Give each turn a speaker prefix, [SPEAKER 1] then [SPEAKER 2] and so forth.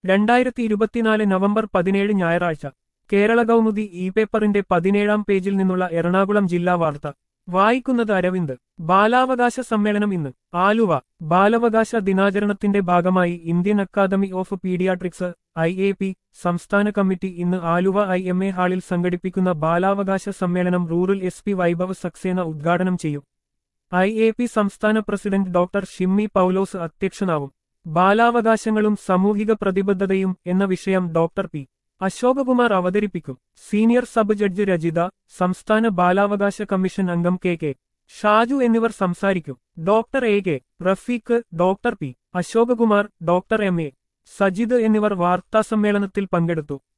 [SPEAKER 1] രണ്ടായിരത്തി ഇരുപത്തിനാല് നവംബർ പതിനേഴ് ഞായറാഴ്ച കേരള കൗമുദി ഇ പേപ്പറിന്റെ പതിനേഴാം പേജിൽ നിന്നുള്ള എറണാകുളം ജില്ലാ വാർത്ത വായിക്കുന്നത് അരവിന്ദ് ബാലാവകാശ സമ്മേളനം ഇന്ന് ആലുവ ബാലാവകാശ ദിനാചരണത്തിന്റെ ഭാഗമായി Indian academy of paediatrics I A P സംസ്ഥാന കമ്മിറ്റി ഇന്ന് ആലുവ ഐ എം എ ഹാളിൽ സംഘടിപ്പിക്കുന്ന ബാലാവകാശ സമ്മേളനം rural S P Vaibhav Saxena ഉദ്ഘാടനം ചെയ്യും ഐ എ പി സംസ്ഥാന പ്രസിഡന്റ് ഡോക്ടർ ഷിമ്മി പൗലോസ് അധ്യക്ഷനാവും ബാലാവകാശങ്ങളും സാമൂഹിക പ്രതിബദ്ധതയും എന്ന വിഷയം ഡോക്ടർ പി അശോകകുമാർ അവതരിപ്പിക്കും സീനിയർ സബ് ജഡ്ജ് രജിത സംസ്ഥാന ബാലാവകാശ കമ്മീഷൻ അംഗം കെ കെ ഷാജു എന്നിവർ സംസാരിക്കും doctor A K Rafeeq doctor P Ashokakumar doctor M A Sajid എന്നിവർ വാർത്താസമ്മേളനത്തിൽ പങ്കെടുത്തു